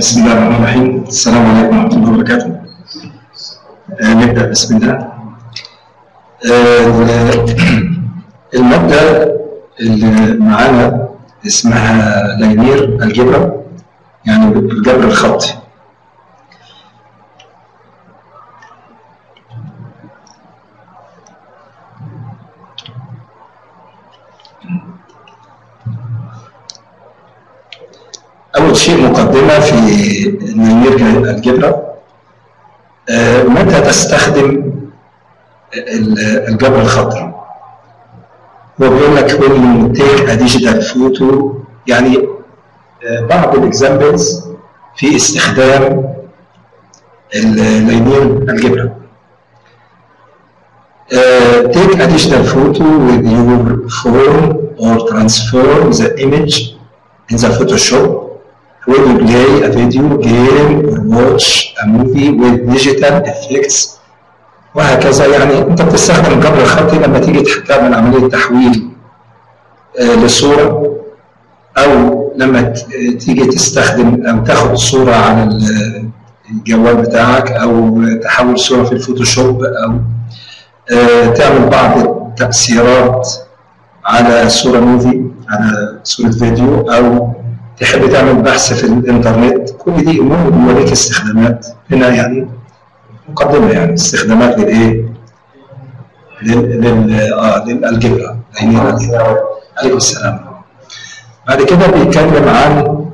بسم الله الرحمن الرحيم السلام عليكم ورحمة الله وبركاته آه، نبدأ بسم الله آه، المادة اللي معانا اسمها لينير الجبرة يعني الجبر الخطي أول شيء مقدمة في لينير الجبرة آه، متى تستخدم ال- الجبر الخطي هو بيقول لك when you take a digital photo يعني آه، بعض الاكزامبلز في استخدام اللينير الجبرة Uh, take a digital photo with your phone or transform the image in the Photoshop when you play a video game or watch a movie with digital effects وهكذا يعني انت بتستخدم الجبر الخطي لما تيجي تعمل عمليه تحويل آه، لصوره او لما ت- تيجي تستخدم او تاخد صوره على ال- الجوال بتاعك او تحول صوره في الفوتوشوب او آه، تعمل بعض التأثيرات على صورة موفي على صورة فيديو أو تحب تعمل بحث في الإنترنت كل دي أمور بيوريك استخدامات هنا يعني مقدمة يعني استخدامات للإيه؟ لل لل آه للألجبرا يعني عليكم السلام بعد كده بيتكلم عن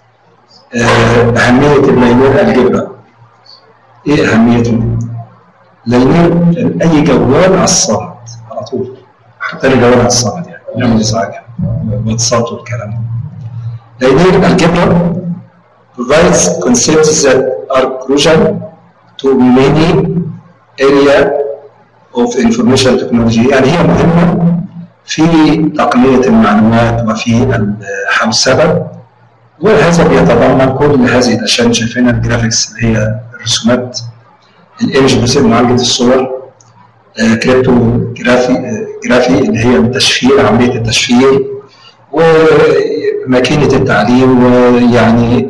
آه، أهمية اللينير الجبرا إيه أهميته؟ لينير اي جوال على الصمت على طول حتى الجوال على الصمت يعني نعمل ازعاج واتساب والكلام ده لينير الجبرا provides concepts that are crucial to many area of information technology يعني هي مهمة في تقنية المعلومات وفي الحوسبة وهذا بيتضمن كل هذه الأشياء اللي شايفينها الجرافيكس اللي هي الرسومات الايمج بروسيس معالجه الصور آه، كريبتو جرافي آه، جرافي اللي هي التشفير عمليه التشفير وماكينه التعليم ويعني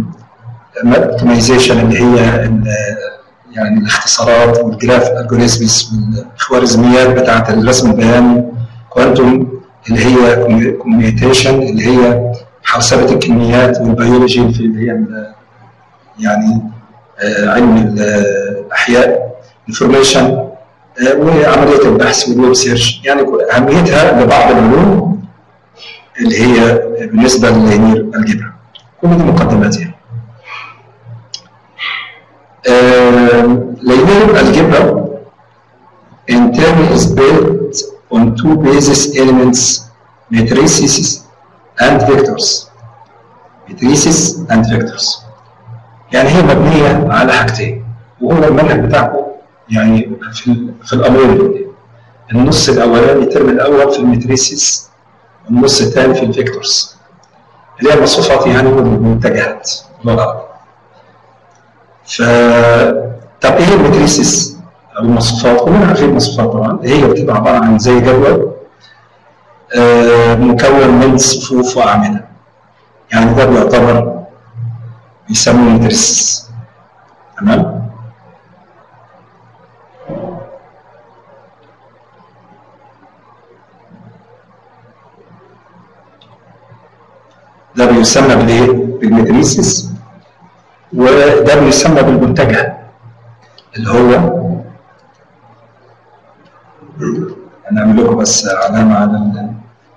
اوبتمايزيشن اللي هي ال- يعني الاختصارات والجراف الجوريزمز والخوارزميات بتاعه الرسم البياني كوانتوم اللي هي كوميوتيشن اللي هي حوسبه الكميات والبيولوجي في اللي هي ال- يعني آه، علم الاحياء انفورميشن وعمليه البحث والويب سيرش يعني اهميتها لبعض العلوم اللي هي بالنسبه للينير الجبر كل دي مقدمات يعني آه، لينير الجبر in turn is built on two basis elements matrices and vectors matrices and vectors يعني هي مبنيه على حاجتين وهو المنهج بتاعكم يعني في في الامرين دول النص الاولاني الترم الاول في المتريسيس والنص الثاني في الفيكتورز اللي هي المصفوفات يعني والمتجهات باللغه العربيه. ف طب ايه المتريسيس او المصفوفات؟ كلنا عارفين المصفوفات طبعا هي بتبقى عباره عن زي جدول آه، مكون من صفوف واعمده يعني ده بيعتبر بيسموه مدرس تمام ده بيسمى بالايه؟ بالمدريسس وده بيسمى بالمنتجع اللي هو هنعمل لكم بس علامه على ال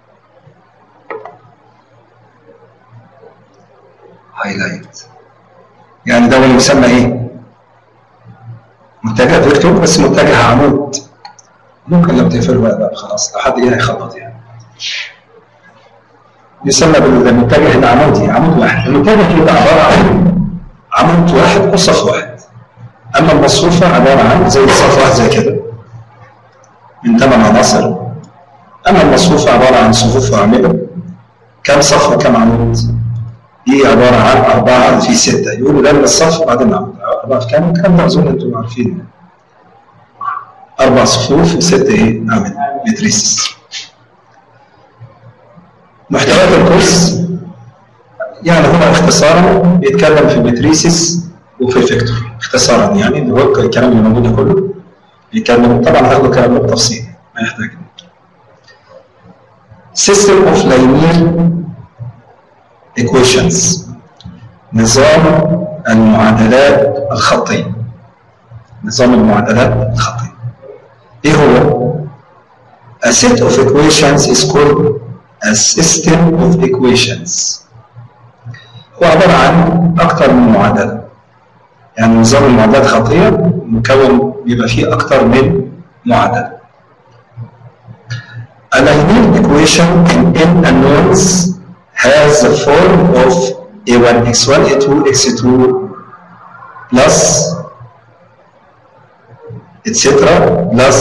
هايلايت يعني ده اللي يسمى ايه؟ منتجع فيكتور بس منتجع عمود ممكن لو تقفله بقى, بقى خلاص لو حد جه هيخبط يعني يسمى بالمنتجع العمودي عمود واحد المنتجع يبقى عباره عن عمود واحد وصف واحد اما المصفوفه عباره عن زي صف واحد زي كده من ثمان عناصر اما المصفوفه عباره عن صفوف واعمده كم صف وكم عمود دي عباره عن اربعه في سته يقولوا ده من الصف وبعدين العمود اربعه في كام الكلام ده اظن انتم عارفين اربع صفوف وسته ايه اعمده متريسس محتويات الكورس يعني هو اختصارا بيتكلم في الماتريسيس وفي الفيكتور اختصارا يعني اللي هو الكلام اللي موجود ده كله بيتكلم طبعا هاخد الكلام ده بالتفصيل ما يحتاج System of linear equations نظام المعادلات الخطية نظام المعادلات الخطية ايه هو؟ A set of equations is called a system of equations هو عبارة عن أكثر من معادلة يعني نظام المعادلات الخطية مكون بيبقى فيه أكثر من معادلة A linear equation in n unknowns has the form of a1 x1 a2 x2 plus etc plus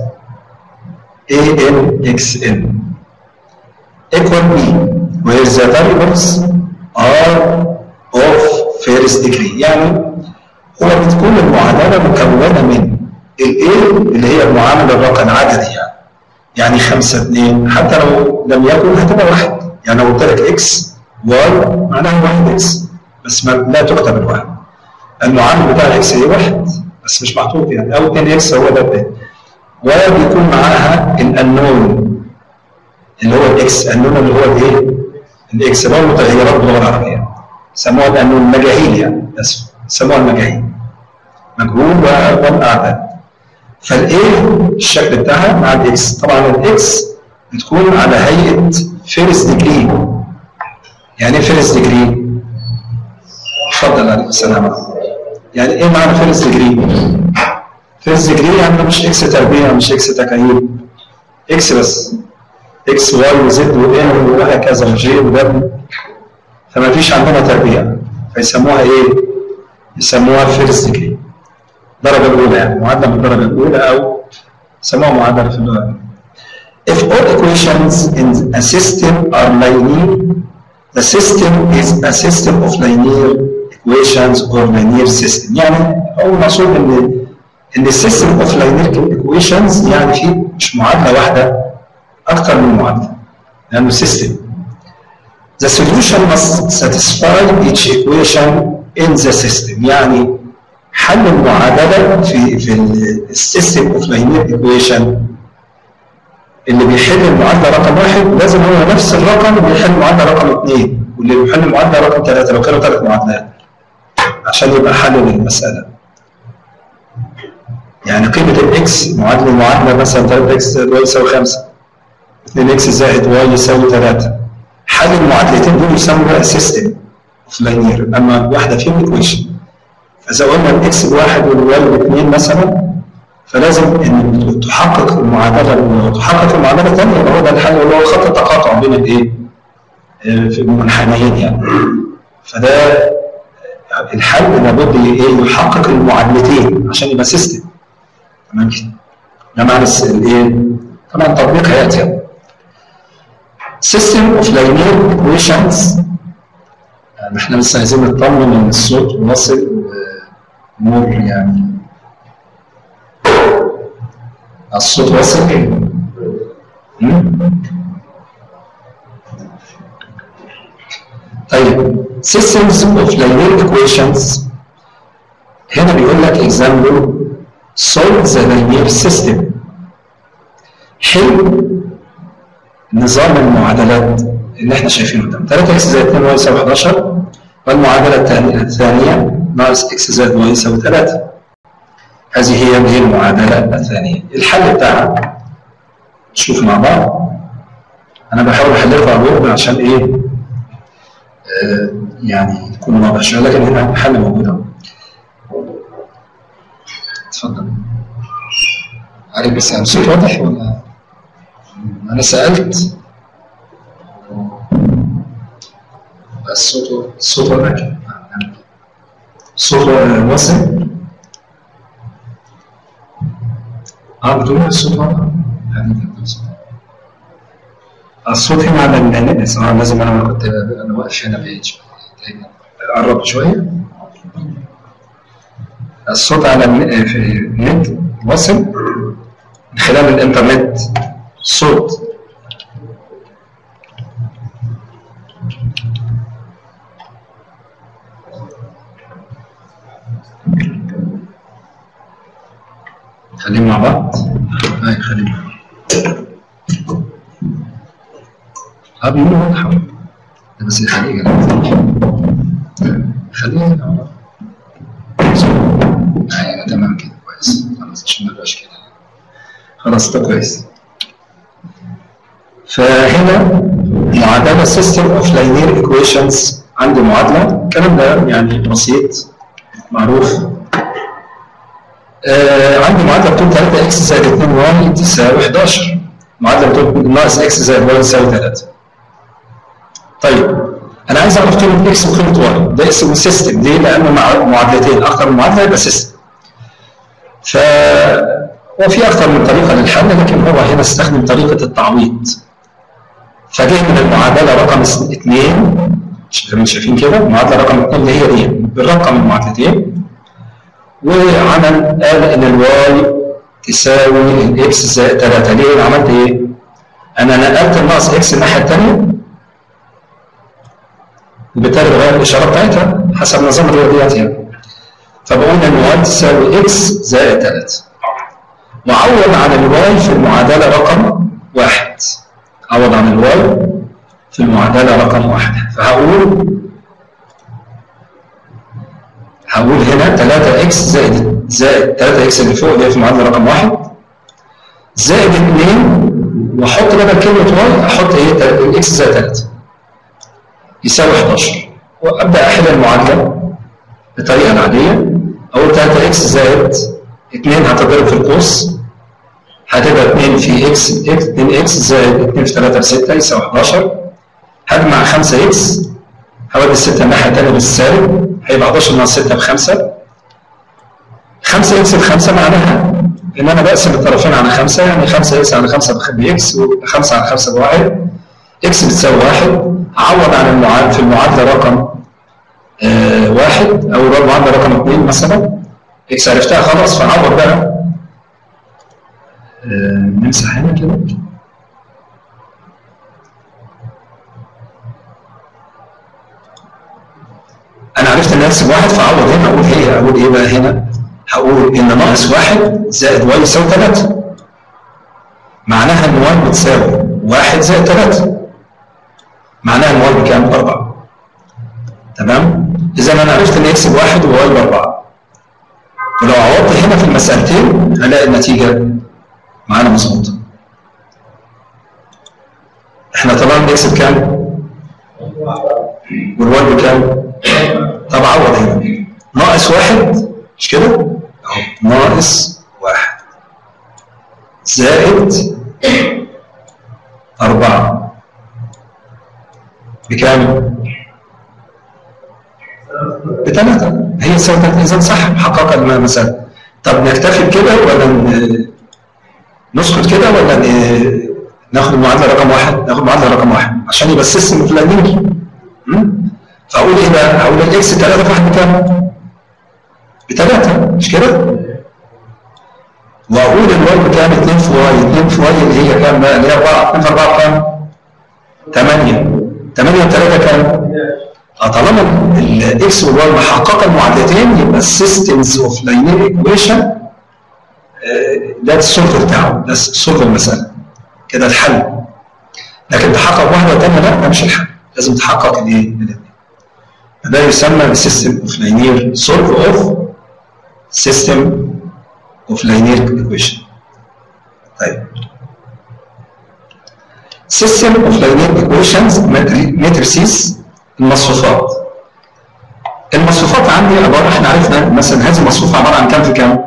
an xn equal b where the variables are of first degree يعني هو بتكون المعادله مكونه من الايه اللي هي المعامله الرقم العددي يعني يعني 5 2 حتى لو لم يكن هتبقى واحد يعني لو قلت لك اكس واي معناها واحد اكس بس ما لا تكتب الواحد المعامل بتاع الاكس هي واحد بس مش محطوط يعني او 2 اكس هو ده التاني وبيكون معاها الانون اللي هو الاكس الانون اللي هو الايه؟ الاكس اللي هو المتغيرات باللغه العربيه سموها الانون مجاهيل يعني اسف سموها المجاهيل مجهول والاعداد فالايه الشكل بتاعها مع الاكس طبعا الاكس بتكون على هيئه فيرست ديجري يعني ايه فيرست ديجري؟ اتفضل عليكم السلام يعني ايه معنى فيرست ديجري؟ فيرست ديجري يعني مش اكس تربيع مش اكس تكعيب اكس بس اكس واي وزد وان وهكذا وجي ودبليو فما فيش عندنا تربيع فيسموها ايه؟ يسموها فيرست ديجري الدرجه الاولى يعني معادله من الدرجه الاولى او يسموها معادله في اللغه If all equations in a system are linear, the system is a system of linear equations or linear system. يعني هو المقصود ان ان السيستم اوف linear equations يعني في مش معادله واحده اكثر من معادله لانه سيستم. The solution must satisfy each equation in the system يعني حل المعادله في في السيستم اوف linear equation اللي بيحل المعادله رقم واحد لازم هو نفس الرقم اللي بيحل المعادله رقم اثنين واللي بيحل المعادله رقم ثلاثه لو كانوا ثلاث معادلات عشان يبقى حل للمساله. يعني قيمه الاكس معادله المعادله مثلا 3 اكس زائد واي يساوي 5 2 اكس زائد واي يساوي 3 حل المعادلتين دول يسموا بقى سيستم اوف لاينير اما واحده فيهم ايكويشن فاذا قلنا الاكس بواحد والواي باثنين مثلا فلازم ان تحقق المعادله الاولى وتحقق المعادله الثانيه يبقى هو ده الحل اللي هو خط التقاطع بين الايه؟ في المنحنيين يعني فده الحل لابد ايه يحقق المعادلتين عشان يبقى سيستم تمام كده ده معنى الايه؟ طبعا تطبيق هياتي سيستم اوف linear equations احنا بس عايزين نطمن ان الصوت واصل مور يعني الصوت واصل طيب systems of linear equations هنا بيقول لك example solve the linear system حل نظام المعادلات اللي احنا شايفينه ده 3 اكس زائد 2 واي يساوي 11 والمعادله الثانيه الثانيه ناقص اكس زائد واي يساوي 3 هذه هي هي المعادله الثانيه الحل بتاعها نشوف مع بعض انا بحاول احلها على الورد عشان ايه آه يعني يكون واضح شويه لكن هنا الحل موجود اهو اتفضل عليك بس الصوت واضح ولا انا سالت الصوت الصوت واضح الصوت واصل اه بتقول الصوت واضح الصوت هنا على النت اه لازم انا كنت انا واقف هنا بعيد قرب شويه الصوت على في النت واصل من خلال الانترنت صوت خليهم مع بعض هاي خليهم مع بعض اه بيقولوا واضحة بس خليه خليه هنا مع بعض ايوه تمام كده كويس خلاص عشان ما يبقاش كده خلاص ده كويس فهنا معادلة سيستم اوف لاينير ايكويشنز عندي معادلة الكلام ده يعني بسيط معروف آه عندي معادلة بتقول 3 اكس زائد 2 واي تساوي 11 معادلة بتقول ناقص اكس زائد واي يساوي 3 طيب انا عايز اعرف قيمة اكس وقيمة واي ده اسمه سيستم ليه؟ لانه مع معادلتين اكتر من معادلة يبقى سيستم ف وفي اكثر من طريقه للحل لكن هو هنا استخدم طريقه التعويض فجه من المعادله رقم 2 زي شايفين كده المعادله رقم 2 اللي هي دي بالرقم المعادلتين وعمل قال ان الواي تساوي الاكس زائد 3 ليه انا عملت ايه؟ انا نقلت الناقص اكس الناحيه الثانيه وبالتالي بغير الاشاره بتاعتها حسب نظام الرياضيات يعني فبقول ان الواي تساوي اكس زائد 3 وعوض عن الواي في المعادله رقم واحد عوض عن الواي في المعادله رقم واحد فهقول هقول هنا 3 اكس زائد زائد 3 اكس اللي فوق اللي هي في المعادله رقم واحد زائد 2 واحط بدل كلمه واي احط ايه الاكس زائد 3 يساوي 11 وابدا احل المعادله بالطريقه العاديه اقول 3 اكس زائد 2 هتضرب في القوس هتبقى 2 في اكس 2 اكس زائد 2 في 3 ب 6 يساوي 11 هجمع 5 اكس هودي 6 الناحيه الثانيه بالسالب هيبقى 11 ناقص 6 ب 5 5 اكس ب 5 معناها ان انا بقسم الطرفين على 5 يعني 5 اكس على 5 باكس و5 على 5 بواحد اكس بتساوي 1 هعوض عن المعادله في المعادله رقم آه واحد او المعادله رقم 2 مثلا اكس عرفتها خلاص فعوض بقى آه نمسح هنا كده انا عرفت ان اكس بواحد فعوض هنا اقول ايه اقول ايه بقى هنا هقول ان ناقص واحد زائد واي يساوي 3 معناها ان واي بتساوي واحد زائد 3 معناها ان واي بكام؟ باربعه تمام؟ اذا انا عرفت ان اكس بواحد وواي باربعه ولو عوضت هنا في المسألتين هلاقي النتيجة معانا مظبوطة. احنا طبعا اكس بكام؟ والواي بكام؟ طب عوض هنا. ناقص واحد مش كده؟ اهو ناقص واحد. زائد أربعة. بكام؟ بثلاثة هي تساوي ثلاثة إذا صح محققة المسألة طب نكتفي بكده ولا نسكت كده ولا ناخد المعادلة رقم واحد ناخد المعادلة رقم واحد عشان يبقى السيستم فلانينجي فأقول إيه بقى؟ أقول الإكس 3 في واحد بكام؟ بثلاثة مش كده؟ وأقول الواي بكام؟ 2 في واي 2 في واي اللي هي كام بقى؟ اللي هي 4 2 في 4 بكام؟ 8 8 و3 كام؟ طالما الاكس والواي محققه المعادلتين يبقى السيستمز اوف لاينير ايكويشن ده السولف بتاعه ده سولف المساله كده الحل لكن تحقق واحده ثانيه لا ده مش الحل لازم تحقق الايه؟ الاثنين ده يسمى السيستم اوف لاينير سولف اوف سيستم اوف لاينير ايكويشن طيب سيستم اوف لاينير ايكويشنز ماتريسيز المصفوفات المصفوفات عندي عباره احنا عرفنا مثلا هذه المصفوفه عباره عن كام في كام؟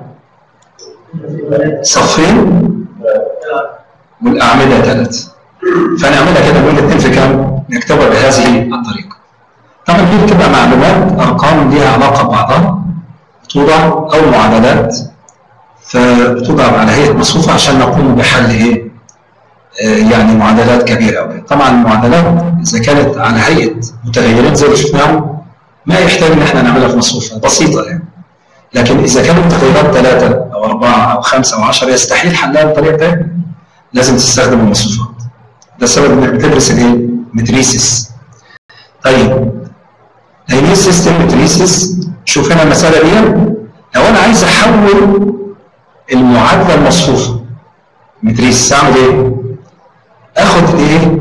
صفين والاعمده ثلاث فنعملها كده نقول الاثنين في كام؟ نكتبها بهذه الطريقه طبعا دي بتبقى معلومات ارقام ليها علاقه ببعضها توضع او معادلات فبتوضع على هيئه مصفوفه عشان نقوم بحل ايه؟ يعني معادلات كبيره قوي طبعا المعادلات اذا كانت على هيئه متغيرات زي اللي شفناهم ما يحتاج ان احنا نعملها في مصفوفه بسيطه يعني لكن اذا كانت متغيرات ثلاثه او اربعه او خمسه او 10 يستحيل حلها بطريقه ثانيه لازم تستخدم المصفوفات ده السبب انك بتدرس الايه؟ متريسيس طيب لاينير سيستم متريسيس شوف هنا المساله دي لو انا عايز احول المعادله المصفوفه متريس اعمل ايه؟ اخد ايه؟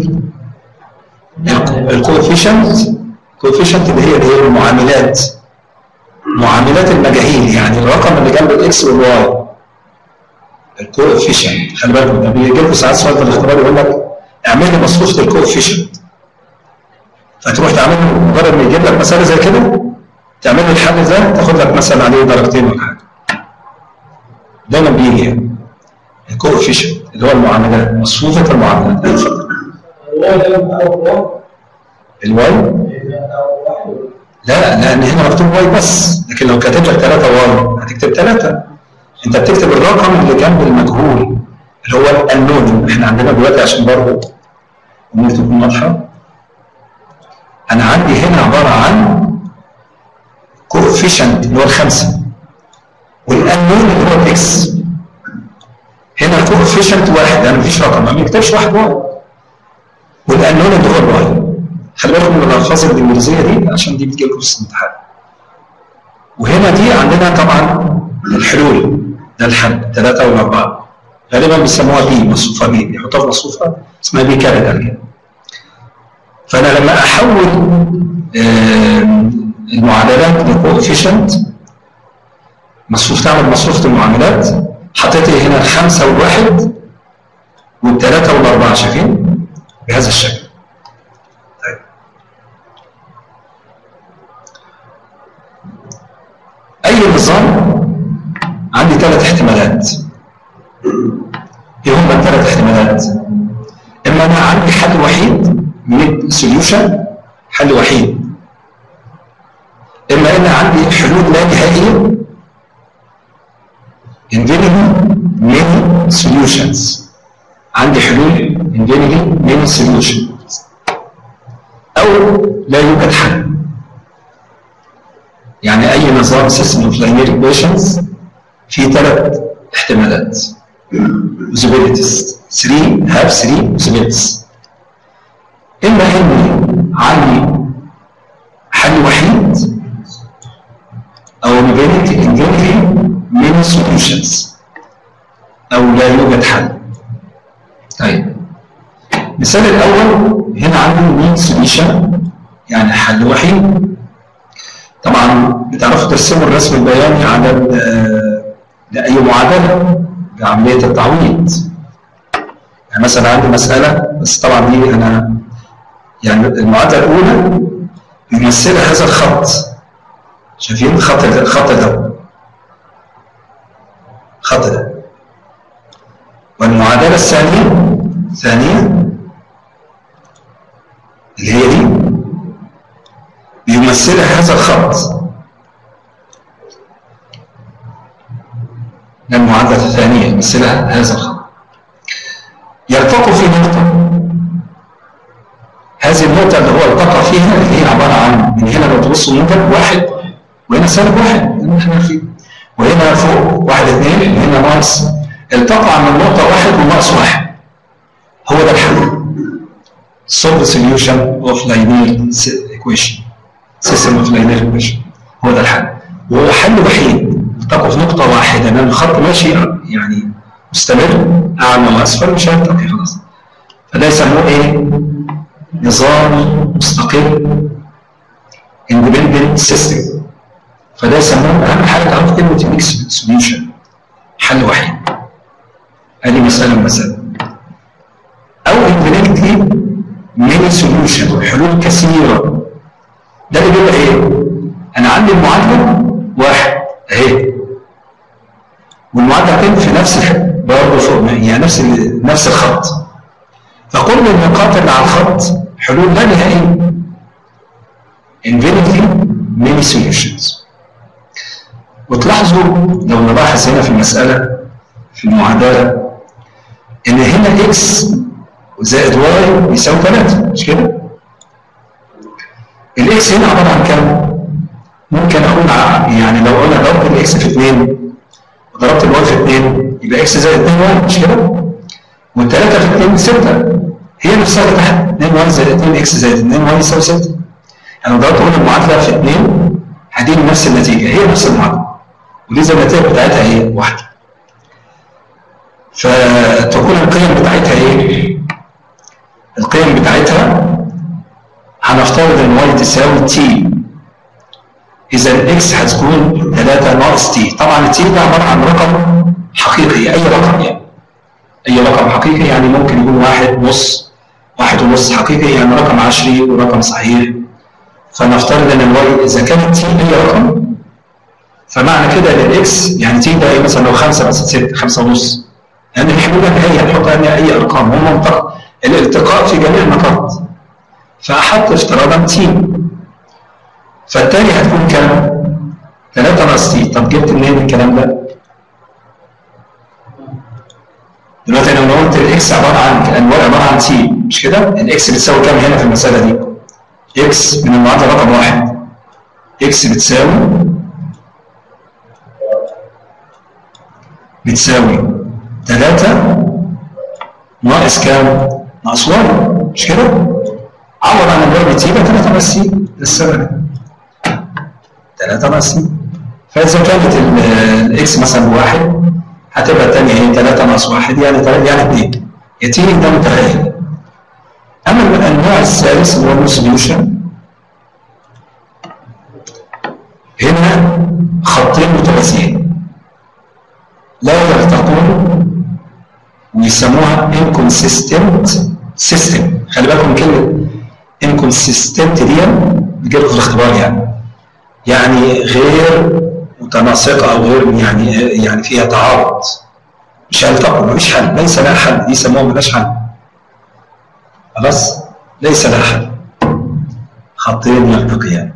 الكوفيشنت الكوفيشنت اللي هي الايه؟ المعاملات معاملات المجاهيل يعني الرقم اللي جنب الاكس والواي الكوفيشنت خلي بالكم ده بيجي لكم ساعات سؤال في الاختبار يقول لك اعمل لي مصفوفه الكوفيشنت فتروح تعمل مجرد ما يجيب لك مساله زي كده تعمل لي الحل ده تاخد لك مثلا عليه درجتين ولا حاجه دايما بيجي يعني الكوفيشنت اللي هو المعاملات مصفوفه المعاملات اتفضل الواي لا لان هنا مكتوب واي بس لكن لو كاتب لك 3 واي هتكتب 3 انت بتكتب الرقم اللي جنب المجهول اللي هو النون احنا عندنا دلوقتي عشان برضه الامور تكون واضحه انا عندي هنا عباره عن كوفيشنت اللي هو الخمسه والانون اللي هو الاكس هنا الكوفيشنت واحد يعني مفيش رقم ما بيكتبش واحد واي والانون اللي هو الواي خلي بالكم من الالفاظ الانجليزيه دي عشان دي بتجي لكم في الامتحان وهنا دي عندنا طبعا الحلول ده الحل ثلاثه والاربعه غالبا بيسموها بي مصفوفه بي بيحطوها في مصفوفه اسمها بي كابيتال كده فانا لما احول المعادلات لكوفيشنت مصفوف تعمل مصفوفه المعاملات حطيت هنا الخمسه والواحد والثلاثه والاربعه شايفين بهذا الشكل طيب. اي نظام عندي ثلاث احتمالات ايه هم الثلاث احتمالات اما انا عندي حل وحيد من سوليوشن حل وحيد اما ان عندي حلول لا نهائيه infinity many solutions عندي حلول infinity many solutions او لا يوجد حل يعني اي نظام system of linear equations فيه ثلاث احتمالات possibilities 3 have 3 possibilities اما اني عندي حل وحيد او infinity infinity many solutions او لا يوجد حل طيب المثال الاول هنا عندي مين سوليوشن يعني حل وحيد طبعا بتعرفوا ترسموا الرسم البياني على لاي معادله بعمليه التعويض يعني مثلا عندي مساله بس طبعا دي انا يعني المعادله الاولى بيمثلها هذا الخط شايفين الخط الخط ده الخط ده والمعادله الثانيه الثانيه اللي هي دي بيمثلها هذا الخط المعادله الثانيه يمثلها هذا الخط يلتقوا في نقطه هذه النقطة اللي هو التقى فيها اللي هي عبارة عن من هنا لو تبصوا موجب واحد وهنا سالب واحد اللي احنا عارفين وهنا فوق واحد اثنين وهنا ناقص التقى من نقطة واحد وناقص واحد هو ده الحل solve solution of linear equation system of linear equation هو ده الحل وهو حل وحيد التقوا في نقطة واحدة لأن الخط ماشي يعني مستمر أعلى وأسفل مش هيلتقي خلاص فده يسموه إيه؟ نظام مستقل independent system فده يسموه اهم حاجه تعرف كلمه ميكس سوليوشن حل وحيد ادي مساله مساله او infinitely many solution حلول كثيره ده اللي بيبقى ايه؟ انا عندي المعادله واحد اهي والمعادله الثانيه في نفس برضه فوق يعني نفس نفس الخط فكل النقاط اللي على الخط حلول لا نهائيه infinitely many solutions وتلاحظوا لو نلاحظ هنا في المسألة في المعادلة إن هنا إكس زائد واي يساوي 3 مش كده؟ الإكس هنا عبارة عن كام؟ ممكن أقول يعني لو قلنا ضربت الإكس في 2 وضربت الواي في 2 يبقى إكس زائد 2 واي مش كده؟ والثلاثة في 2 6 هي نفسها اللي تحت 2 واي زائد 2 إكس زائد 2 واي يساوي 6 يعني لو ضربت قلنا المعادلة في 2 هتجيب نفس النتيجة هي نفس المعادلة ولذا النتائج بتاعتها هي واحدة فتكون القيم بتاعتها ايه؟ القيم بتاعتها هنفترض ان واي تساوي تي اذا الاكس هتكون 3 ناقص تي طبعا التي ده عباره عن رقم حقيقي اي رقم يعني اي رقم حقيقي يعني ممكن يكون واحد نص واحد ونص حقيقي يعني رقم عشري ورقم صحيح فنفترض ان الواي اذا كانت تي اي رقم فمعنى كده ان الاكس يعني تي ده ايه مثلا لو 5 مثلا 6 5 ونص لان الحلول هي هنحط عليها اي ارقام هم منطق الالتقاء في جميع النقاط فاحط افتراضا تي فالتالي هتكون كام؟ 3 ناقص تي طب جبت منين الكلام ده؟ دلوقتي انا لو قلت الاكس عباره عن الواي عباره عن تي مش كده؟ الاكس بتساوي كام هنا في المساله دي؟ اكس من المعادله رقم واحد اكس بتساوي بتساوي 3 ناقص كام؟ ناقص واي مش كده؟ عوض عن الواي بتي يبقى 3 ناقص سي ده السبب 3 ناقص سي فاذا كانت الاكس مثلا بواحد هتبقى الثانيه ايه 3 ناقص 1 يعني 3 يعني 2 يتيجي ده متغير اما النوع الثالث اللي هو السوليوشن هنا خطين متوازيين لا يرتقون ويسموها inconsistent system خلي بالكم من كلمه inconsistent دي بتجيلكم في الاختبار يعني يعني غير متناسقه او غير يعني يعني فيها تعارض مش هيلتقوا مفيش حل ليس لها حل دي يسموها ملهاش حل خلاص ليس لها حل خطين يلتقيان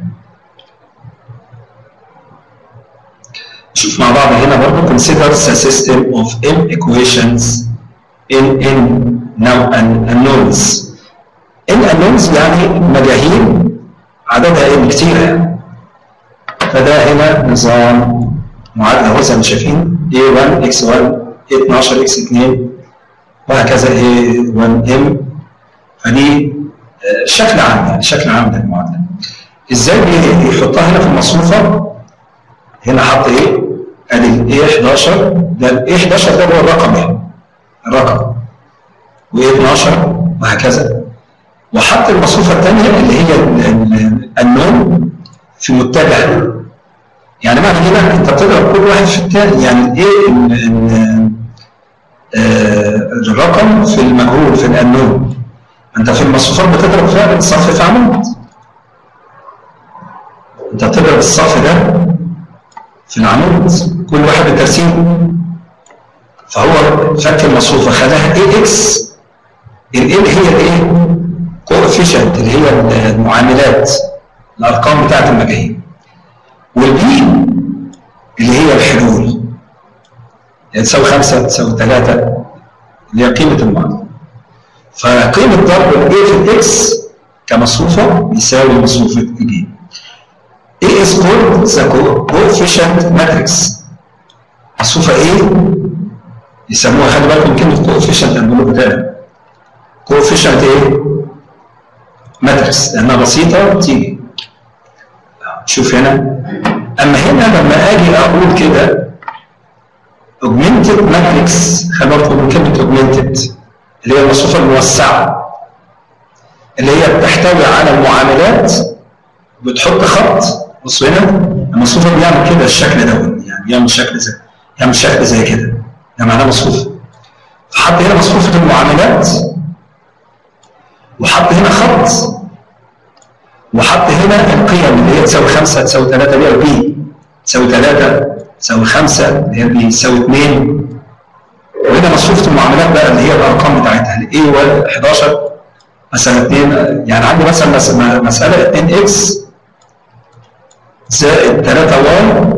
نشوف مع بعض هنا برضه consider the system of m equations in n now unknowns n unknowns يعني مجاهيل عددها n كتيرة يعني فده هنا نظام معادلة اهو زي ما شايفين a1 x1 a12 x2 وهكذا a1m فدي شكل عام يعني شكل عام للمعادلة ازاي بيحطها هنا في المصفوفة هنا حط ايه ادي ال A11 ده ال A11 ده هو الرقم يعني الرقم و A12 وهكذا وحط المصفوفه الثانيه اللي هي النون في متجه يعني معنى كده انت بتضرب كل واحد في الثاني يعني الايه الرقم في المجهول في النون انت في المصفوفات بتضرب فعلا الصف في عمود انت بتضرب الصف ده في العمود كل واحد بترسيمه فهو فك المصفوفه خدها اي اكس الايه اللي هي الايه؟ كوفيشنت اللي هي المعاملات الارقام بتاعت المجاهيل والبي اللي هي الحلول يعني تساوي خمسه تساوي ثلاثه اللي هي قيمه المعادله فقيمه ضرب الايه في الاكس كمصفوفه بيساوي مصفوفه الجي A is called the coefficient matrix. مصفوفة A يسموها خلي بالكم كلمة coefficient هنقول تاني. coefficient A matrix لأنها بسيطة تيجي. شوف هنا أما هنا لما أجي أقول كده augmented matrix خلي بالكم من كلمة augmented اللي هي المصفوفة الموسعة اللي هي بتحتوي على المعاملات بتحط خط بصوا هنا المصفوفه بيعمل كده الشكل ده يعني بيعمل شكل زي يعمل شكل زي كده ده معناه مصفوفه فحط هنا مصفوفه المعاملات وحط هنا خط وحط هنا القيم اللي هي تساوي 5 تساوي 3 اللي هي البي تساوي 3 تساوي 5 اللي هي البي تساوي 2 وهنا مصفوفه المعاملات بقى اللي هي الارقام بتاعتها الاي وال 11 مثلا 2 يعني عندي مثلا مساله 2 اكس زائد 3 واي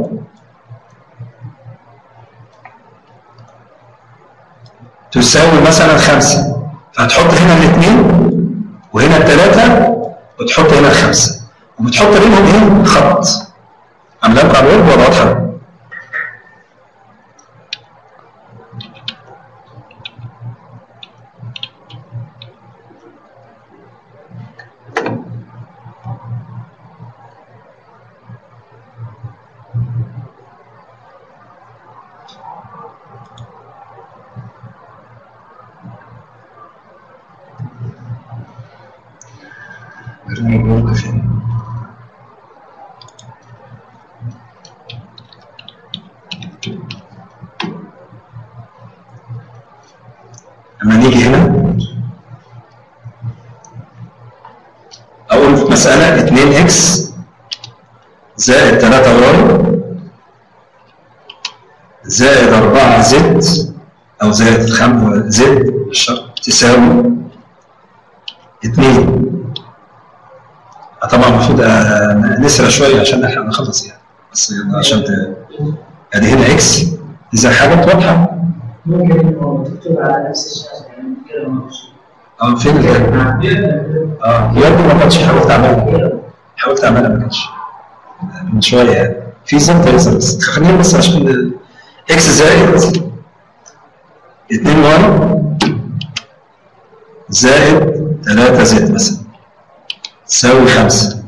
تساوي مثلا 5 فهتحط هنا الاثنين وهنا الثلاثة وتحط هنا الخمسة وبتحط بينهم ايه؟ خط عاملها لكم على الورد ولا واضحة؟ موجودة فين لما نيجي هنا أول مسألة 2 إكس زائد 3 واي زائد 4 زد أو زائد 5 زد مش شرط تساوي 2 طبعا المفروض آه، نسرع شوية عشان نلحق نخلص يعني بس يلا عشان ت- ادي هنا اكس اذا حاجة واضحة ممكن انه تكتب على نفس الشاشه يعني كده ما فيش. اه فين ال اه يا ابني ما كانش حاولت تعملها حاولت تعملها ما كانش من شويه يعني في زمت يظهر بس خلينا بس عشان اكس زائد 2 واي زائد 3 زد مثلا تساوي 5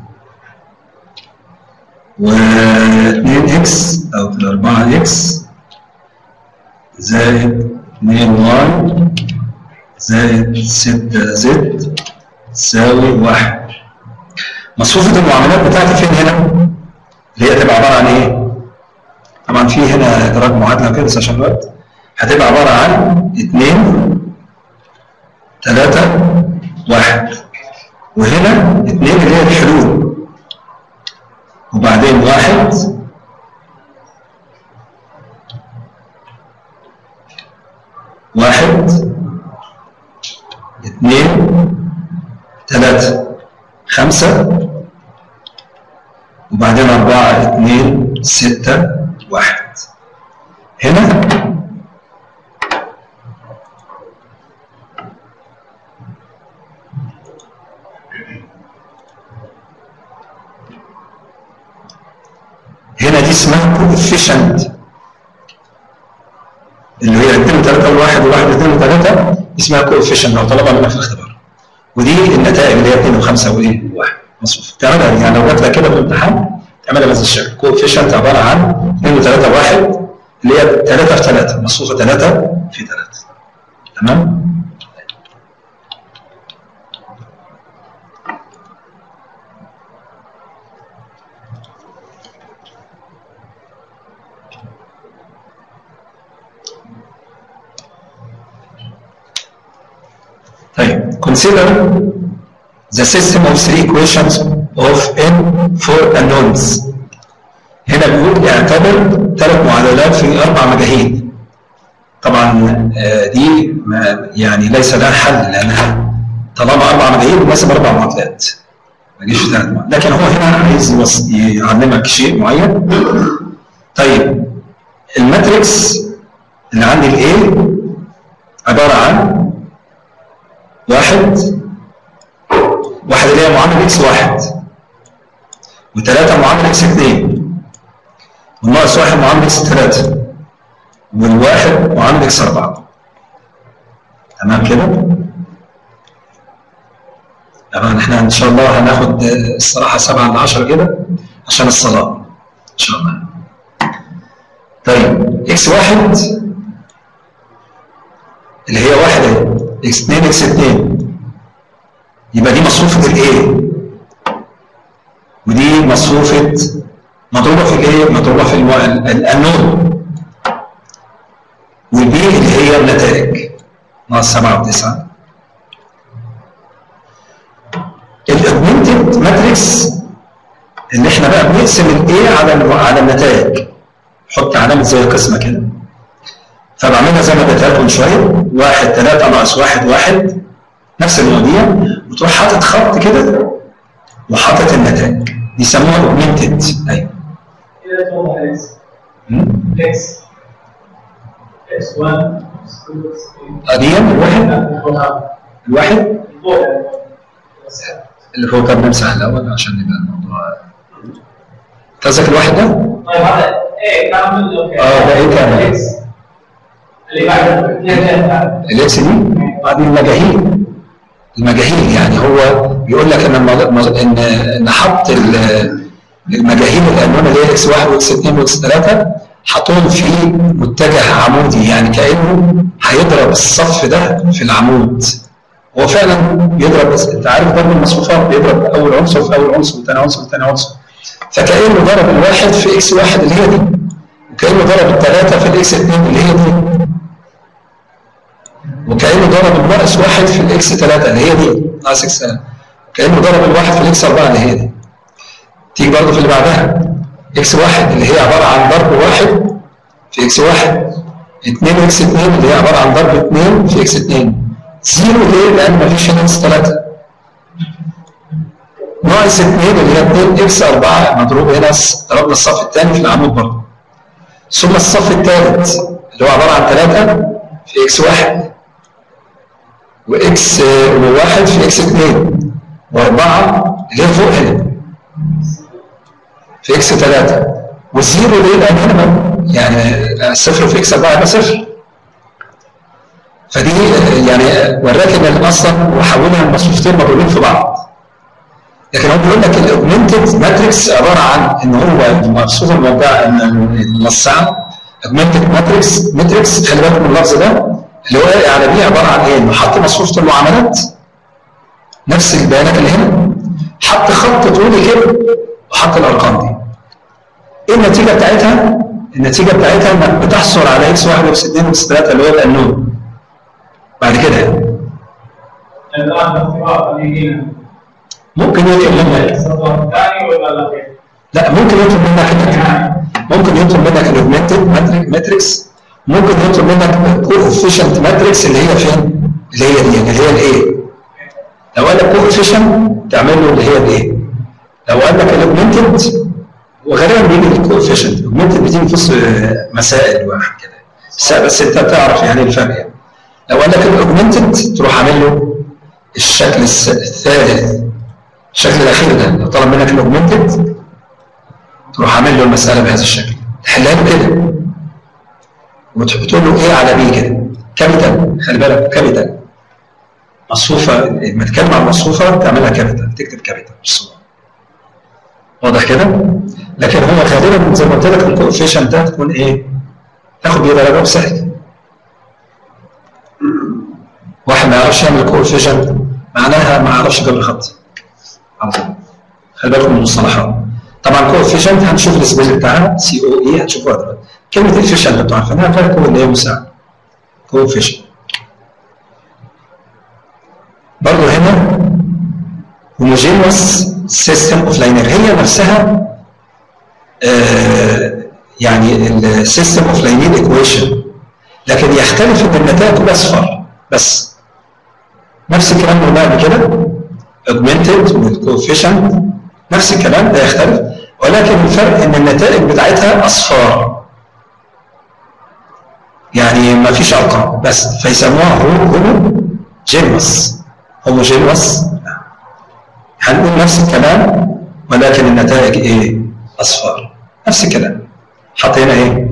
و 2 اكس او 4 اكس زائد 2 واي زائد 6 زد تساوي 1 مصفوفة المعاملات بتاعتي فين هنا؟ اللي هي تبقى عبارة عن ايه؟ طبعا في هنا ادراج معادلة كده بس عشان الوقت هتبقى عبارة عن 2 3 1 وهنا 2 اللي هي الحلول وبعدين واحد واحد اثنين ثلاثة خمسة وبعدين أربعة اثنين ستة واحد هنا هنا دي اسمها coefficient اللي هي 2 3 1 1 2 3 اسمها coefficient لو طلبها منك في الاختبار ودي النتائج اللي هي 2 و5 وايه و1 مصفوف تعملها يعني لو جات لك كده في الامتحان تعملها بهذا الشكل coefficient عباره عن 2 و3 1 اللي هي 3 في 3 مصفوفه 3 في 3 تمام طيب consider the system of three equations of n for unknowns هنا بيقول اعتبر ثلاث معادلات في اربع مجاهيل طبعا آه، دي ما يعني ليس لها حل لانها طالما اربع مجاهيل يناسب اربع معادلات ما يجيش ثلاث معادلات لكن هو هنا عايز يوص- يعلمك شيء معين طيب الماتريكس اللي عندي الايه عباره عن واحد واحد اللي هي معامل اكس واحد وثلاثة معامل اكس اثنين والناقص واحد معامل اكس ثلاثة والواحد معامل اكس أربعة تمام كده؟ طبعا احنا ان شاء الله هناخد آه، الصراحة سبعة ل 10 كده عشان الصلاة ان شاء الله طيب اكس واحد اللي هي واحد اهي اكس 2 اكس 2 يبقى دي مصفوفة الايه ودي مصفوفة مضروبة في الايه مضروبة في المو... ال- ال- النون والبي اللي هي النتائج ناقص 7 و9 الاوجمنتد ماتريكس اللي احنا بقى بنقسم الايه على الم- على النتائج حط علامة زي قسمة كده فبعملها زي ما اديتها لكم من شويه واحد ثلاثة ناقص واحد واحد نفس المواضيع وتروح حاطط خط كده وحاطط النتائج دي يسموها اوجمنتد ايوه كده توضح اكس مم. اكس اكس 1 اكس 2 اكس 3 قديم الواحد لا فوق الواحد فوق بس اللي فوق طب نمسح الاول عشان يبقى الموضوع قصدك الواحد ده؟ طيب هذا ايه كامل اوكي اه، ده إيه كامل؟ اكس اللي بعده اثنين ثلاثة الاكس دي بعد المجاهيل المجاهيل يعني هو بيقول لك ان المض- مض- ان ان حط ال- المجاهيل الانون اللي هي اكس 1 واكس 2 واكس 3 حطهم في متجه عمودي يعني كانه هيضرب الصف ده في العمود هو فعلا بيضرب بس انت عارف ضرب المصفوفات بيضرب اول عنصر في اول عنصر وثاني عنصر وثاني عنصر فكانه ضرب الواحد في اكس واحد اللي هي دي وكانه ضرب الثلاثه في الاكس اثنين اللي هي دي وكانه ضرب الناقص واحد في الاكس ثلاثه اللي هي دي ناقص اكس ثلاثه كانه ضرب الواحد في الاكس اربعه اللي هي دي تيجي برضه في اللي بعدها اكس واحد اللي هي عباره عن ضرب واحد في اكس واحد 2 اكس 2 اللي هي عباره عن ضرب 2 في اكس 2 زيرو ليه؟ لان مفيش هنا اكس 3 ناقص 2 اللي هي 2 اكس 4 مضروب هنا ضربنا الصف الثاني في العمود برضه ثم الصف الثالث اللي هو عباره عن 3 في اكس 1 واكس وواحد في اكس 2 واربعه اللي هي فوق هنا في اكس 3 والزيرو ليه؟ لان هنا يعني صفر في اكس 4 يبقى صفر فدي يعني وراك ان اصلا وحولها المصفوفتين مضروبين في بعض لكن هو بيقول لك الاوجمنتد ماتريكس عباره عن ان هو المصفوفه الموضعه الموسعه اوجمنتد ماتريكس ماتريكس خلي بالك من اللفظ ده اللي هو واقع على بيه عباره عن ايه؟ انه حط مصفوفه المعاملات نفس البيانات اللي هنا حط خط طولي كده وحط الارقام دي ايه النتيجه بتاعتها؟ النتيجه بتاعتها انك بتحصل على اكس 1 واكس 2 واكس 3 اللي هو القانون بعد كده يعني الآن الاختبار اللي هنا ممكن يطلب منك السطر الثاني ولا الأخير؟ لا ممكن يطلب منك ممكن يطلب منك الاوجمنتد ماتريكس ممكن يطلب منك كوفيشنت ماتريكس اللي هي فين؟ اللي هي دي اللي هي الايه؟ لو قال لك كوفيشنت تعمل له اللي هي الايه؟ لو قال لك الاوجمنتد وغالبا بيجي الكوفيشنت الاوجمنتد بتيجي في وسط مسائل واحد كده بس بس انت بتعرف يعني الفرق يعني لو قال لك الاوجمنتد تروح عامل له الشكل الس- الثالث الشكل الاخير ده لو طلب منك الاوجمنتد تروح عامل له المساله بهذا الشكل تحلها له كده وتقول له ايه على بي كده كابيتال خلي بالك كابيتال مصفوفه لما تتكلم عن مصفوفه تعملها كابيتال تكتب كابيتال مش صغير واضح كده؟ لكن هو غالبا زي ما قلت لك الكوفيشنت ده تكون ايه؟ تاخد بيه درجه وسهل واحد ما يعرفش يعمل كوفيشنت معناها ما يعرفش جبر خط على طول خلي بالكم من المصطلحات طبعا كوفيشنت هنشوف السبيل بتاعها سي او اي هتشوفوها دلوقتي كلمه الفيشنت انتوا عارفينها فرق اللي هي مساعد كوفيشنت برضه هنا homogeneous system of linear هي نفسها آه يعني السيستم اوف linear equation لكن يختلف ان النتائج كلها اصفار بس نفس الكلام اللي قلناه قبل كده augmented والcoefficient نفس الكلام ده يختلف ولكن الفرق ان النتائج بتاعتها اصفار يعني ما فيش ارقام بس فيسموها هوموجينوس هوموجينوس هنقول نفس الكلام ولكن النتائج ايه؟ اصفار نفس الكلام حطينا ايه؟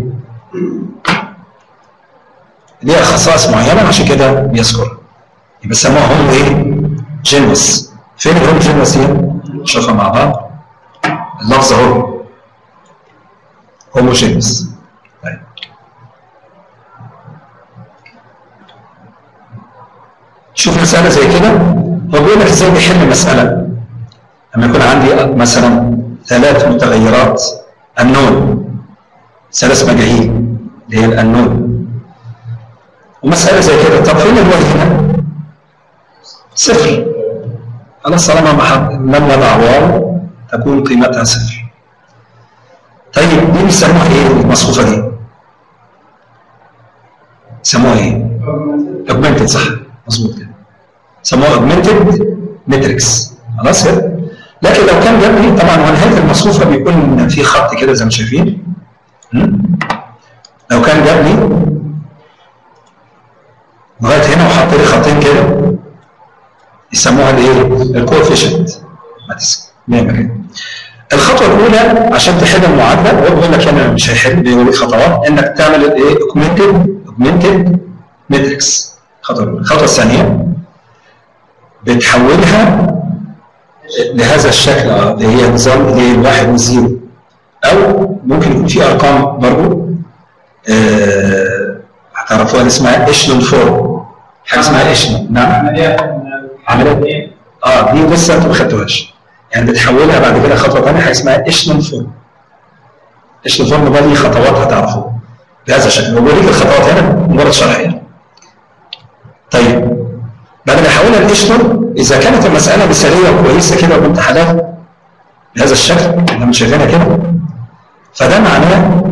ليها خصائص معينه عشان كده بيذكرها يبقى سموها هومو ايه؟ جينوس فين الهومو جينوس دي؟ نشوفها مع بعض اللفظ اهو هومو جينوس طيب شوف مسألة زي كده هو بيقول لك ازاي بيحل مسألة لما يكون عندي مثلا ثلاث متغيرات النون ثلاث مجاهيل اللي هي النون ومسألة زي كده طب فين الواي هنا؟ صفر خلاص طالما ما حط- لم نضع واو تكون قيمتها صفر طيب دي بيسموها ايه المصفوفة دي؟ سموها ايه؟ اوجمنتد صح مظبوط كده سموها اوجمنتد ماتريكس خلاص كده لكن لو كان جنبي طبعا هو نهايه المصفوفه بيكون في خط كده زي ما شايفين م? لو كان جنبي لغايه هنا وحط لي خطين كده يسموها الايه؟ الكوفيشنت كده الخطوه الاولى عشان تحل المعادله هو بيقول لك انا مش هيحل بيقول لك خطوات انك تعمل الايه؟ اوجمنتد اوجمنتد ماتريكس الخطوه الاولى الخطوه الثانيه بتحولها لهذا الشكل اه اللي هي نظام اللي هي الواحد والزيرو او ممكن يكون في ارقام برضو آه هتعرفوها اللي اسمها اشلون فورم حاجه اسمها اشلون نعم عمليات عمليه اه دي لسه انتوا ما خدتوهاش يعني بتحولها بعد كده خطوه ثانيه حاجه اسمها اشنل فورم اشنل فورم ده ليه خطوات هتعرفوها بهذا الشكل وبوريك الخطوات هنا مجرد شرح يعني طيب بعد ما احولها لاشنل اذا كانت المساله مثاليه وكويسه كده وبنت حلال بهذا الشكل احنا مش شايفينها كده فده معناه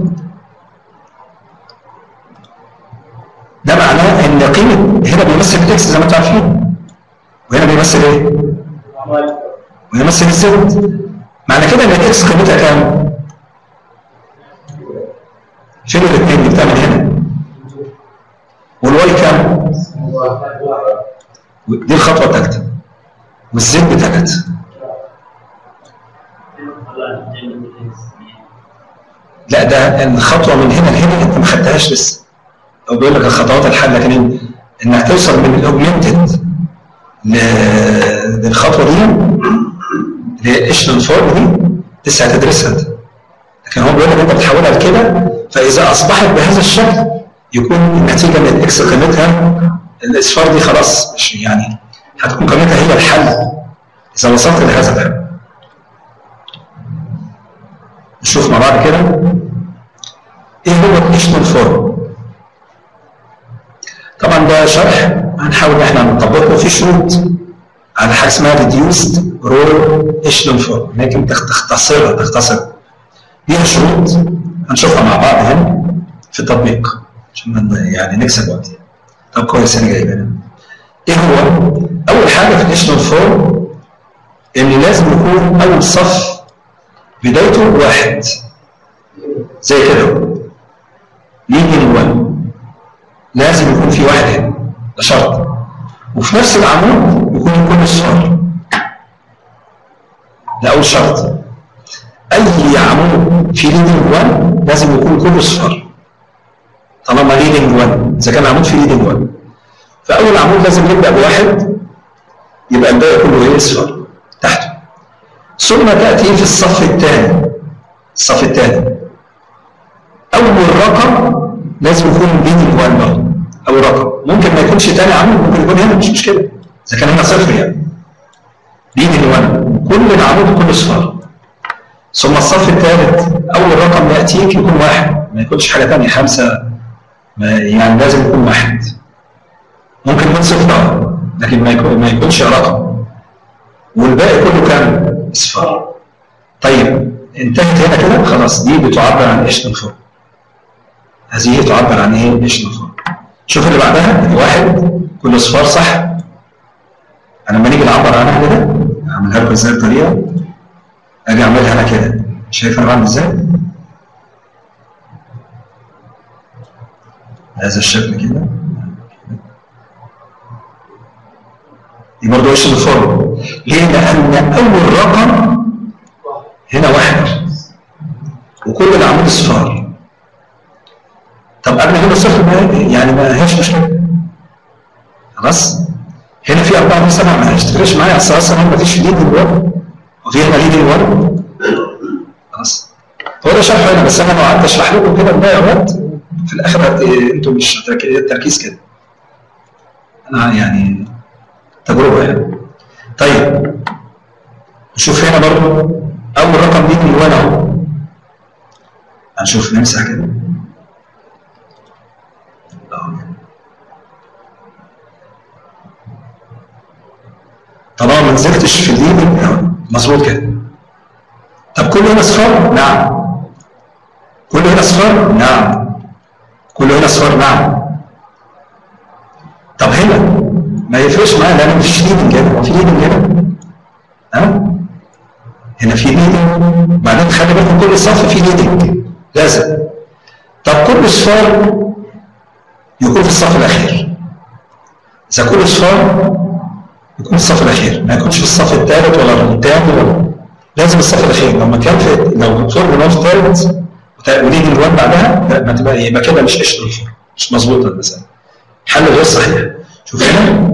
ده معناه ان قيمه هنا بيمثل الاكس زي ما انتم عارفين وهنا بيمثل ايه؟ ويمثل الزد معنى كده ان الاكس قيمتها كام؟ فين الاثنين اللي بتعمل هنا؟ والواي كام؟ دي الخطوه الثالثه والزد بثلاثه لا ده الخطوه من هنا لهنا انت ما خدتهاش لسه او بيقول لك الخطوات الحل لكن انك توصل من الاوجمنتد للخطوه دي لاشنال فورم دي لسه هتدرسها انت لكن هو بيقول لك انت بتحولها لكده فاذا اصبحت بهذا الشكل يكون النتيجه من الاكس قيمتها الاصفار دي خلاص مش يعني هتكون قيمتها هي الحل اذا وصلت لهذا الحل نشوف مع بعض كده ايه هو الاشنال فورم طبعا ده شرح هنحاول ان احنا نطبقه في شروط على حاجه اسمها ريديوست رول اشنال فورم لكن تختصرها تختصر ليها شروط هنشوفها مع بعض هنا في التطبيق عشان يعني نكسب وقت طب كويس انا جايبها ايه هو؟ اول حاجه في الاشنال فورم ان لازم يكون اول صف بدايته واحد زي كده ليجن 1 لازم يكون في واحد هنا ده شرط وفي نفس العمود يكون كل الصور ده اول شرط اي عمود في ليدنج 1 لازم يكون كله صفر طالما ليدنج 1 اذا كان عمود في ليدنج 1 فاول عمود لازم يبدا بواحد يبقى الباقي كله ايه اصفر تحته ثم تاتي في الصف الثاني الصف الثاني اول رقم لازم يكون ليدنج 1 برضه اول رقم ممكن ما يكونش ثاني عمود ممكن يكون هنا مش مشكله اذا كان هنا صفر يعني ليدنج 1 كل العمود كله اصفر ثم الصف الثالث اول رقم ياتيك يكون واحد ما يكونش حاجه ثانيه خمسه ما يعني لازم يكون واحد ممكن يكون صفر لكن ما يكون ما يكونش رقم والباقي كله كام؟ اصفار طيب انتهت هنا كده خلاص دي بتعبر عن ايش الفرق هذه تعبر عن ايه ايش الفرق شوف اللي بعدها واحد كل اصفار صح انا لما نيجي نعبر عنها كده اعملها لكم ازاي الطريقه اجي اعملها انا كده شايف انا بعمل ازاي؟ بهذا الشكل كده دي برضه وش الفورم ليه؟ لأن أول رقم هنا واحد وكل العمود اصفار طب قبل هنا صفر ما يعني ما هيش مشكلة خلاص هنا في أربعة في سبعة ما هيشتغلش معايا أصل أصلا ما فيش ليد الوان وفي هنا ليد الوان خلاص هو ده شرح هنا بس أنا لو قعدت أشرح لكم كده نضيع وقت في الآخر هت... أنتوا مش التركيز كده أنا يعني تجربة يعني طيب نشوف هنا برضو أول رقم دي من الوان أهو هنشوف نمسح كده طبعا ما نزلتش في الليبل مظبوط كده طب كله هنا اصفار؟ نعم كله هنا اصفار؟ نعم كله هنا اصفار؟ نعم طب هنا ما يفرقش معايا لان مفيش ليدنج هنا هو في ليدنج هنا ها هنا في ليدنج بعدين خلي بالكم كل صف فيه ليدنج لازم طب كل صفار يكون في الصف الاخير اذا كل صفار يكون في الصف الاخير ما يكونش في الصف الثالث ولا الثاني ولا لازم الصف الاخير لو ما كان في لو فور نوت ثالث وليدنج الوان بعدها ما تبقى يبقى كده مش قشطه الفور مش مظبوطه المساله حل غير صحيح شوف هنا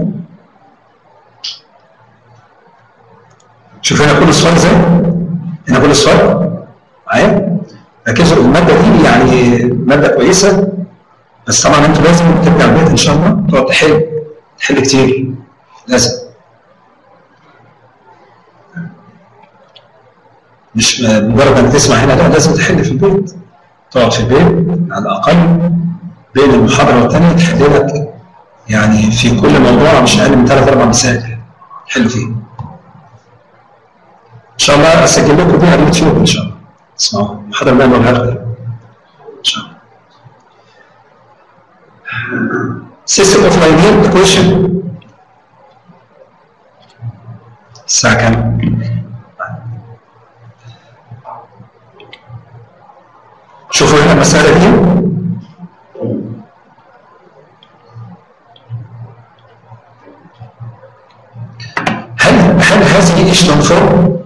شوف هنا كل اصفار ازاي هنا كل اصفار معايا ركزوا الماده دي يعني ماده كويسه بس طبعا انتوا لازم ترجع البيت ان شاء الله تقعد تحل تحل كتير لازم مش مجرد انك تسمع هنا لا لازم تحل في البيت تقعد في البيت على الاقل بين المحاضره والثانيه تحل لك يعني في كل موضوع مش اقل من ثلاث اربع مسائل حلو فيه ان شاء الله اسجل لكم دي على اليوتيوب ان شاء الله اسمعوا المحاضره اللي انا بقولها لكم ان شاء الله system of linear equation الساعة كام؟ شوفوا هنا المسألة دي هل هل هذه اشلون فورم؟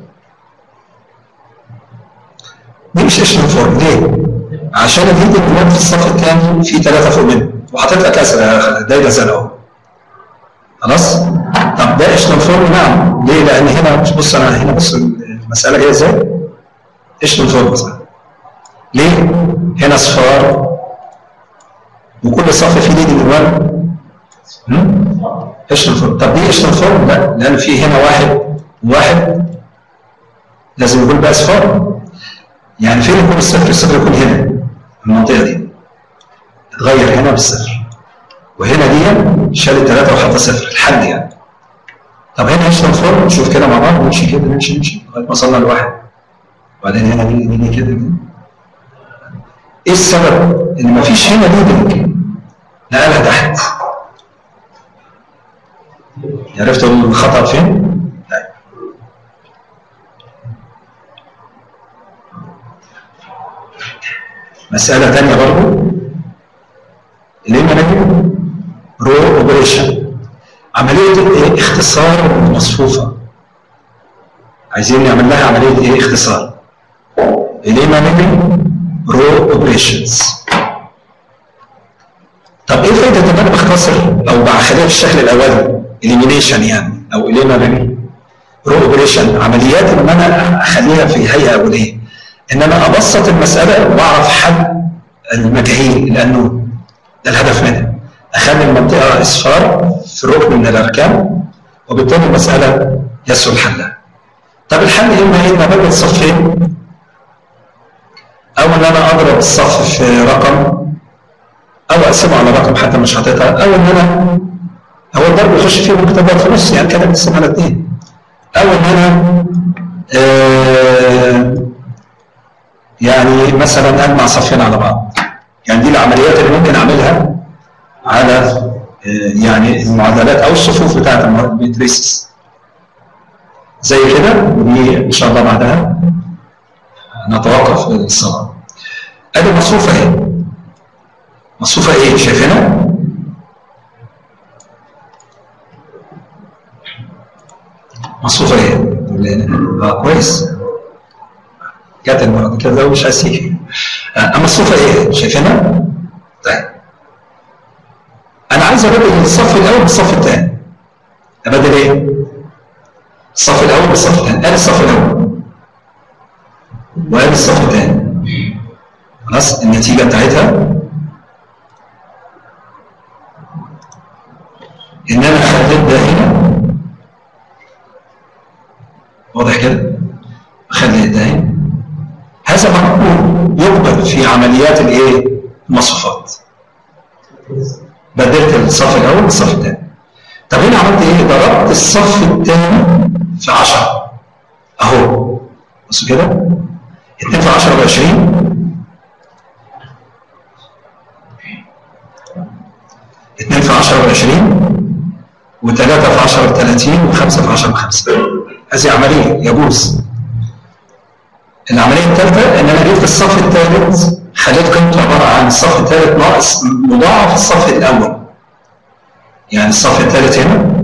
دي مش اشلون فورم ليه؟ عشان الهيد اللي في الصف الثاني في ثلاثة فوق منه وحاطط لك كسر دايرة زي اهو خلاص؟ طب ده اشلون فورم نعم ليه؟ لأن هنا بص أنا هنا بص المسألة جاية ازاي؟ اشلون فورم مثلا ليه؟ هنا صفار وكل صف فيه ليدنج وان اشلون فورم طب ليه اشلون فورم؟ لا لأن في هنا واحد وواحد لازم يكون بقى صفار يعني فين يكون الصفر؟ الصفر يكون هنا المنطقة دي اتغير هنا بالصفر وهنا دي شال الثلاثة وحط صفر الحل يعني طب هنا اشلون فورم نشوف كده مع بعض نمشي كده نمشي نمشي لغاية ما وصلنا لواحد وبعدين هنا دي دي كده كده ايه السبب؟ ان مفيش هنا ليدنج نقلها تحت عرفتوا الخطأ فين؟ طيب. مسألة تانية برضو اللي هنا نجم رو اوبريشن عملية ايه؟ اختصار مصفوفة عايزين نعمل لها عملية ايه؟ اختصار اللي هنا نجم رو اوبريشنز طب ايه فايدة ان انا بختصر او بخليها في الشكل الاولي اليمينيشن يعني او الينا رو اوبريشن عمليات ان انا اخليها في هيئة اولية ان انا ابسط المسألة واعرف حل المجهيل لانه ده الهدف منها اخلي المنطقة اصفار في ركن من الاركان وبالتالي المسألة يسهل حلها طب الحل اما ايه؟ ما بين صفين او ان انا اضرب الصف في رقم او اقسمه على رقم حتى مش حاططها او ان انا هو الضرب يخش فيه ممكن تضرب في نص يعني كده بنقسم على اثنين او ان انا آه يعني مثلا اجمع صفين على بعض يعني دي العمليات اللي ممكن اعملها على آه يعني المعادلات او الصفوف بتاعت الماتريسز زي كده ودي ان شاء الله بعدها نتوقف الصلاة ادي مصفوفة اهي مصفوفة ايه شايفينها مصفوفة ايه اه كويس جت المرة دي كده مش هسيك آه مصفوفة ايه شايفينها طيب انا عايز ابدل الصف الاول بالصف الثاني ابدل ايه الصف الاول بالصف الثاني ادي الصف الاول وادي الصف الثاني خلاص النتيجه بتاعتها ان انا خليت ده هنا واضح كده خليت ده هنا هذا مقبول يقبل في عمليات الايه المصفوفات بدلت الصف الاول بالصف الثاني طب هنا عملت ايه ضربت الصف الثاني في 10 اهو بصوا كده 2 في 10 ب 20 2 في 10 ب 20 و3 في 10 ب 30 و5 في 10 ب 5 هذه عملية يجوز العملية الثالثة ان انا جبت الصف الثالث خليت قيمته عبارة عن الصف الثالث ناقص مضاعف الصف الأول يعني الصف الثالث هنا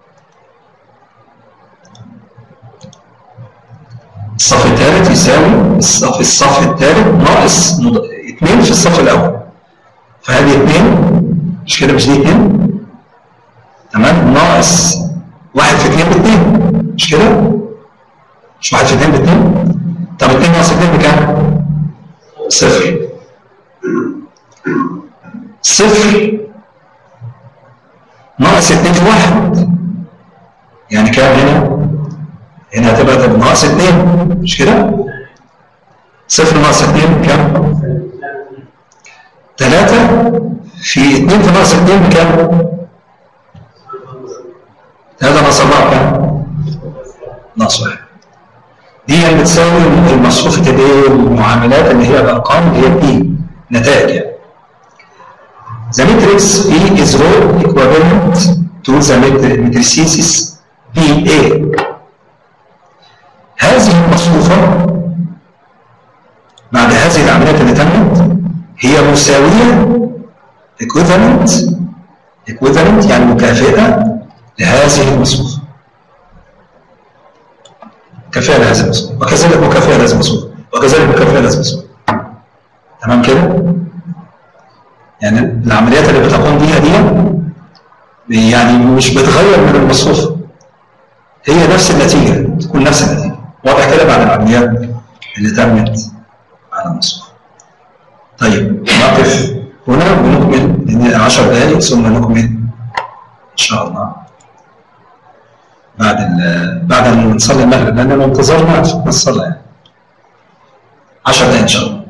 الصف الثالث يساوي الصف الصف الثالث ناقص مض... اثنين في الصف الاول فهذه اثنين مش كده مش دي اثنين تمام ناقص واحد في اثنين باثنين مش كده مش واحد في اثنين باثنين طب اثنين ناقص اثنين بكام صفر صفر ناقص اثنين في واحد يعني كام هنا هنا هتبقى ناقص اثنين مش كده؟ صفر ناقص 2 بكام؟ 3 في 2 في ناقص 2 بكام؟ 3 ناقص 4 كام؟ ناقص 1 دي بتساوي المصروفة الايه؟ المعاملات اللي هي الارقام اللي هي بي نتائج يعني. The matrix P is rho equivalent to the matrices PA. هذه المصروفة بعد هذه العمليات اللي تمت هي مساوية equivalent equivalent يعني مكافئة لهذه المصروفة مكافئة لهذه المصروفة وكذلك مكافئة لهذه المصروفة وكذلك مكافئة لهذه المصروفة تمام كده؟ يعني العمليات اللي بتقوم بيها دي يعني مش بتغير من المصروفة هي نفس النتيجة تكون نفس النتيجة واضح كده بعد العمليات اللي تمت على المصروف طيب نقف هنا ونكمل لان 10 دقائق ثم نكمل ان شاء الله بعد بعد ما نصلي المغرب لان انتظرنا في الصلاه يعني 10 دقائق ان شاء الله